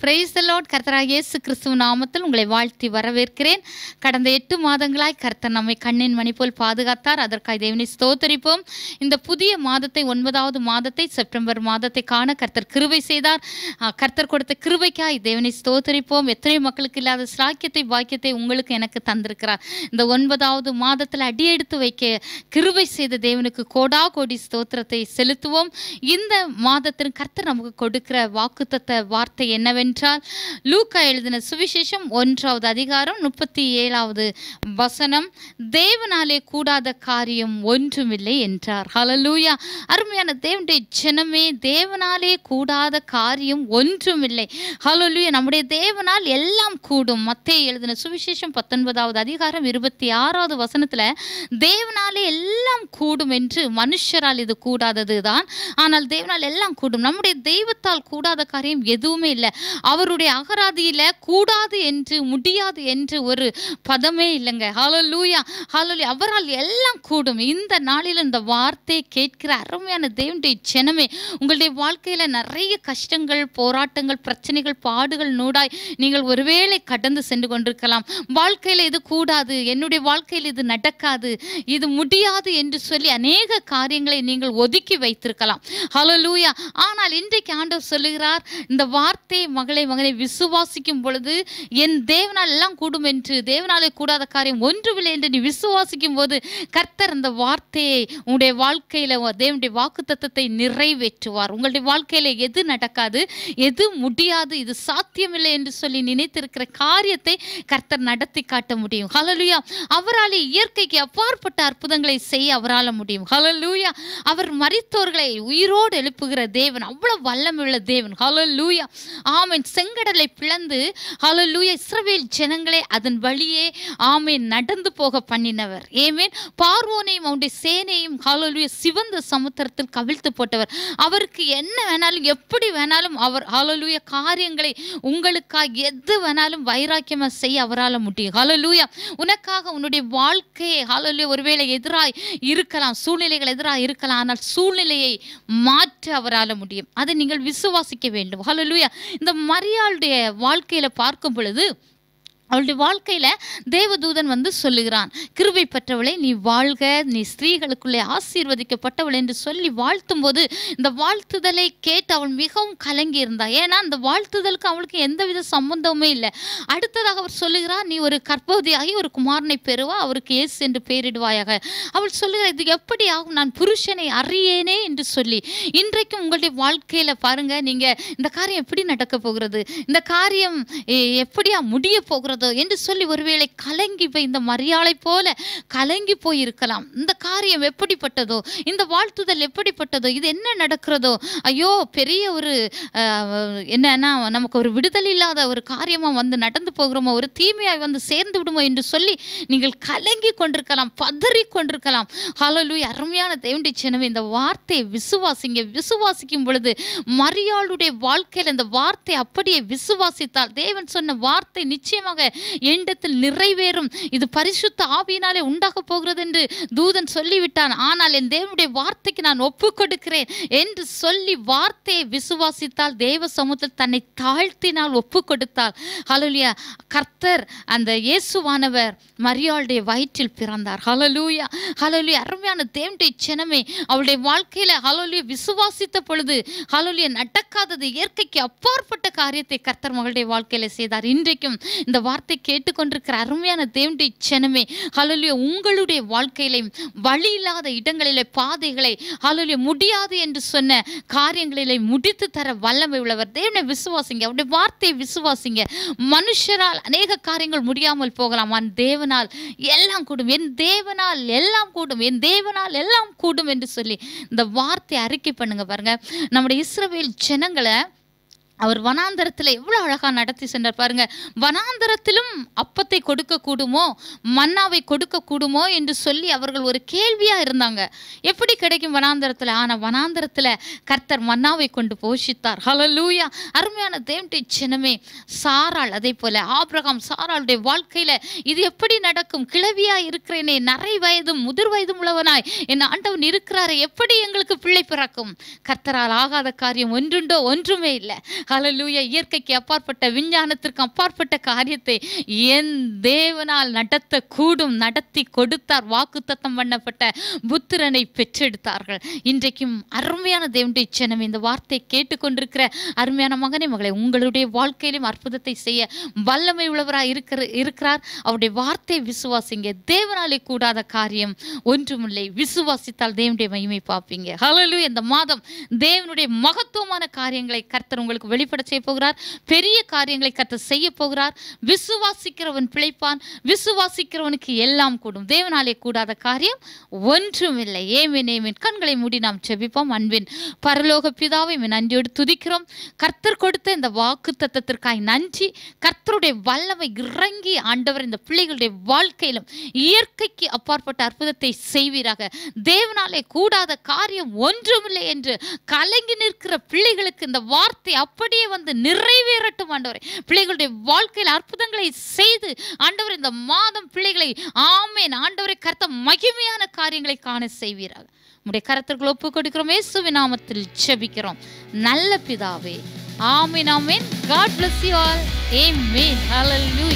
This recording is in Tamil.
பிரைஸ் லார்ட் கர்த்தராக இயேசு கிறிஸ்துவ நாமத்தில் உங்களை வாழ்த்தி வரவேற்கிறேன் கடந்த எட்டு மாதங்களாய் கர்த்தர் நம்மை கண்ணின் மணி போல் பாதுகாத்தார் அதற்காக தேவனை ஸ்தோத்தரிப்போம் இந்த புதிய மாதத்தை ஒன்பதாவது மாதத்தை செப்டம்பர் மாதத்தை காண கர்த்தர் கிருபை செய்தார் ஆ, கர்த்தர் கொடுத்த கிருபைக்காய் தேவனை ஸ்தோத்தரிப்போம் எத்தனை மக்களுக்கு இல்லாத சிலாக்கியத்தை பாக்கியத்தை உங்களுக்கு எனக்கு தந்திருக்கிறார் இந்த ஒன்பதாவது மாதத்தில் அடியெடுத்து வைக்க கிருபை செய்த தேவனுக்கு கோடா கோடி ஸ்தோத்திரத்தை செலுத்துவோம் இந்த மாதத்தின் கர்த்தர் நமக்கு கொடுக்கிற வாக்குத்தத்த வார்த்தை என்னவென்றால் லூக்கா எழுதின சுவிசேஷம் ஒன்றாவது அதிகாரம் முப்பத்தி ஏழாவது வசனம் தேவனாலே கூடாத காரியம் ஒன்றுமில்லை என்றார் ஹalleluya அருமையான தேவனுடைய ஜனமே தேவனாலே கூடாத காரியம் ஒன்றுமில்லை ஹalleluya நம்முடைய தேவனால் எல்லாம் கூடும் மத்தேயு எழுதின சுவிசேஷம் பத்தொன்பதாவது அதிகாரம் இருபத்தி ஆறாவது வசனத்துல தேவனாலே எல்லாம் கூடும் என்று மனுஷரால் இது கூடாதது தான் ஆனால் தேவனால் எல்லாம் கூடும் நம்முடைய தெய்வத்தால் கூடாத காரியம் எதுவுமே இல்லை அவருடைய அகராதியில கூடாது என்று முடியாது என்று ஒரு பதமே இல்லைங்க ஹalleluya ஹalleluya அவரால் எல்லாம் கூடும் இந்த நாளில் இந்த வார்த்தை கேட்கிற அருமையான தேவனுடைய ஜனமே உங்களுடைய வாழ்க்கையில நிறைய கஷ்டங்கள் போராட்டங்கள் பிரச்சனைகள் பாடுகள் நூடாய் நீங்கள் ஒருவேளை கடந்து சென்று கொண்டிருக்கலாம் வாழ்க்கையில இது கூடாது என்னுடைய வாழ்க்கையில் இது நடக்காது இது முடியாது என்று சொல்லி அநேக காரியங்களை நீங்கள் ஒதுக்கி வைத்திருக்கலாம் ஹalleluya ஆனால் இன்றைக்கு ஆண்டவர் சொல்லுகிறார் இந்த வார்த்தை மகளை மகனை விசுவாசிக்கும் பொழுது என் தேவனால் எல்லாம் கூடும் என்று தேவனாலே கூடாத காரியம் ஒன்றுமில்லை என்று நீ விசுவாசிக்கும் போது கர்த்தர் அந்த வார்த்தையை உங்களுடைய வாழ்க்கையில தேவனுடைய வாக்கு தத்தத்தை நிறைவேற்றுவார் உங்களுடைய வாழ்க்கையில எது நடக்காது எது முடியாது இது சாத்தியமில்லை என்று சொல்லி நினைத்திருக்கிற காரியத்தை கர்த்தர் நடத்தி காட்ட முடியும் ஹalleluya அவரால் இயற்கைக்கு அப்பாற்பட்ட அற்புதங்களை செய்ய அவரால் முடியும் ஹalleluya அவர் மரித்தோர்களை உயிரோடு எழுப்புகிற தேவன் அவ்வளவு வல்லமையுள்ள தேவன் ஹalleluya ஆமென் செங்கடலை பிளந்து ஹalleluya இஸ்ரவேல் ஜனங்களை அதன் வழியே ஆமென் நடந்து போக பண்ணினவர் ஏமேன் பார்வோனையும் அவனுடைய சேனையும் ஹalleluya சிவந்த சமுத்திரத்தில் கவிழ்த்து போட்டவர் அவருக்கு என்ன வேணாலும் எப்படி வேணாலும் அவர் ஹalleluya காரியங்களை உங்களுக்காக எது வேணாலும் வைராக்கியமா செய்ய அவரால் முடியும் ஹalleluya உனக்காக உன்னுடைய வாழ்க்கையை ஹalleluya ஒருவேளை எதிராய் இருக்கலாம் சூழ்நிலைகள் எதிராக இருக்கலாம் ஆனால் சூழ்நிலையை மாற்ற அவரால் முடியும் அதை நீங்கள் விசுவாசிக்க வேண்டும் ஹalleluya இந்த மரியாளுடைய வாழ்க்கையில பார்க்கும் பொழுது அவளுடைய வாழ்க்கையில தேவதூதன் வந்து சொல்லுகிறான் கிருபை பெற்றவளை நீ வாழ்க நீ ஸ்திரீகளுக்குள்ளே ஆசீர்வதிக்கப்பட்டவள் என்று சொல்லி வாழ்த்தும் போது இந்த வாழ்த்துதலை கேட்டு அவள் மிகவும் கலங்கி இருந்தாள் ஏன்னா அந்த வாழ்த்துதலுக்கு அவளுக்கு எந்தவித சம்பந்தமுமே இல்லை அடுத்ததாக அவர் சொல்லுகிறார் நீ ஒரு கர்ப்பவதியாகி ஒரு குமாரனை பெறுவா அவருக்கு இயேசு என்று பெயரிடுவாயாக அவள் சொல்லுகிறார் இது எப்படி ஆகும் நான் புருஷனை அறியேனே என்று சொல்லி இன்றைக்கும் உங்களுடைய வாழ்க்கையில பாருங்க நீங்க இந்த காரியம் எப்படி நடக்க போகிறது இந்த காரியம் எ- எப்படியா முடிய போகிறதோ என்று சொல்லி ஒருவேளை கலங்கி போய் இந்த மரியாதை போல கலங்கி போய் இருக்கலாம் இந்த காரியம் எப்படிப்பட்டதோ இந்த வாழ்த்துதல் எப்படிப்பட்டதோ இது என்ன நடக்கிறதோ ஐயோ பெரிய ஒரு அஹ், என்னன்னா நமக்கு ஒரு விடுதலை இல்லாத ஒரு காரியமா வந்து நடந்து போகிறோமோ ஒரு தீமையாய் வந்து சேர்ந்து விடுமோ என்று சொல்லி நீங்கள் கலங்கி கொண்டிருக்கலாம் பதறி கொண்டிருக்கலாம் ஹalleluya அருமையான தேவனுடைய சின்னமே இந்த வார்த்தையை விசுவாசிங்க விசுவாசிக்கும் பொழுது மரியாளுடைய வாழ்க்கையில் இந்த வார்த்தை அப்படியே விசுவாசித்தால் தேவன் சொன்ன வார்த்தை நிச்சயமாக எண்டத்தில் நிறைவேறும் இது பரிசுத்த ஆவியினாலே உண்டாக போகிறது என்று தூதன் சொல்லிவிட்டான் ஆனால் என் தேவனுடைய வார்த்தைக்கு நான் ஒப்பு கொடுக்கிறேன் என்று சொல்லி வார்த்தையை விசுவாசித்தால் தேவ சமூகத்தில் தன்னை தாழ்த்தினால் ஒப்பு கொடுத்தால் ஹalleluya கர்த்தர் அந்த இயேசுவானவர் மரியாளுடைய வயிற்றில் பிறந்தார் ஹalleluya ஹalleluya அருமையான தேவனுடைய சினமே அவளுடைய வாழ்க்கையில ஹalleluya விசுவாசித்த பொழுது ஹalleluya நடக்காதது இயற்கைக்கு அப்பாற்பட்ட காரியத்தை கர்த்தர் மகளுடைய வாழ்க்கையில செய்தார் இன்றைக்கும் இந்த வார்த்தை கேட்டுக்கொண்டிருக்கிற அருமையான தேவனுடைய சினமே ஹalleluya உங்களுடைய வாழ்க்கையிலையும் வழி இல்லாத இடங்களிலே பாதைகளை ஹalleluya முடியாது என்று சொன்ன காரியங்களிலே முடித்து தர வல்லமை உள்ளவர் தேவனை விசுவாசிங்க அவருடைய வார்த்தையை விசுவாசிங்க மனுஷரால் அநேக காரியங்கள் முடியாமல் போகலாம் ஆனால் தேவனால் எல்லாம் கூடும் என் தேவனால் எல்லாம் கூடும் என் தேவனால் எல்லாம் கூடும் என்று சொல்லி இந்த வார்த்தையை அறிக்கை பண்ணுங்க பாருங்க நம்முடைய இஸ்ரவேல் ஜனங்களை அவர் வனாந்தரத்தில் எவ்வளோ அழகாக நடத்தி சென்றார் பாருங்க வனாந்தரத்திலும் அப்பத்தை கொடுக்க கூடுமோ மன்னாவை கொடுக்க கூடுமோ என்று சொல்லி அவர்கள் ஒரு கேள்வியா இருந்தாங்க எப்படி கிடைக்கும் வனாந்தரத்தில் ஆனால் வனாந்தரத்தில் கர்த்தர் மன்னாவை கொண்டு போஷித்தார் ஹalleluya அருமையான தேவனுடைய சின்னமே சாராள் அதே போல ஆபிரகாம் சாராளுடைய வாழ்க்கையில இது எப்படி நடக்கும் கிழவியா இருக்கிறேனே நரை வயதும் முதிர் வயதும் உள்ளவனாய் என் ஆண்டவன் இருக்கிறாரே எப்படி எங்களுக்கு பிள்ளை பிறக்கும் கர்த்தரால் ஆகாத காரியம் ஒன்றுண்டோ ஒன்றுமே இல்லை ஹalleluya இயற்கைக்கு அப்பாற்பட்ட விஞ்ஞானத்திற்கு அப்பாற்பட்ட காரியத்தை என் தேவனால் நடத்த கூடும் நடத்தி கொடுத்தார் வாக்குத்தத்தம் பண்ணப்பட்ட புத்திரனை பெற்றெடுத்தார்கள் இன்றைக்கும் அருமையான தேவனுடைய ஜனம் இந்த வார்த்தையை கேட்டுக்கொண்டிருக்கிற அருமையான மகனே மகளை உங்களுடைய வாழ்க்கையிலும் அற்புதத்தை செய்ய வல்லமை உள்ளவராக இருக்கிற இருக்கிறார் அவருடைய வார்த்தையை விசுவாசிங்க தேவனாலே கூடாத காரியம் ஒன்றுமில்லை விசுவாசித்தால் தேவனுடைய மகிமை பார்ப்பீங்க ஹalleluya இந்த மாதம் தேவனுடைய மகத்துவமான காரியங்களை கர்த்தர் உங்களுக்கு வெளிப்பட செய்ய போகிறார் பெரிய காரியங்களை கர்த்தர் செய்ய போகிறார் விசுவாசிக்கிறவன் பிழைப்பான் விசுவாசிக்கிறவனுக்கு எல்லாம் கூடும் தேவனாலே கூடாத காரியம் ஒன்றுமில்லை ஏமேன் ஏமேன் கண்களை மூடி நாம் செபிப்போம் அன்பின் பரலோக பிதாவை இவன் நன்றியோடு துதிக்கிறோம் கர்த்தர் கொடுத்த இந்த வாக்கு தத்தத்திற்காய் நன்றி கர்த்தருடைய வல்லமை இறங்கி ஆண்டவர் இந்த பிள்ளைகளுடைய வாழ்க்கையிலும் இயற்கைக்கு அப்பாற்பட்ட அற்புதத்தை செய்வீராக தேவனாலே கூடாத காரியம் ஒன்றுமில்லை என்று கலங்கி நிற்கிற பிள்ளைகளுக்கு இந்த வார்த்தை அப்படியே வந்து நிறைவேறட்டும் ஆண்டவரே பிள்ளைகளுடைய வாழ்க்கையில் அற்புதங்களை செய்து ஆண்டவர் இந்த மாதம் பிள்ளைகளை ஆமேன் ஆண்டவரை கர்த்த மகிமையான காரியங்களை காண செய்வீராக உடைய கரத்திற்குள் ஒப்பு கொடுக்கிறோம் இயேசுவின் நாமத்தில் ஜெபிக்கிறோம் நல்ல பிதாவே ஆமீன் ஆமீன் God bless you all amen hallelujah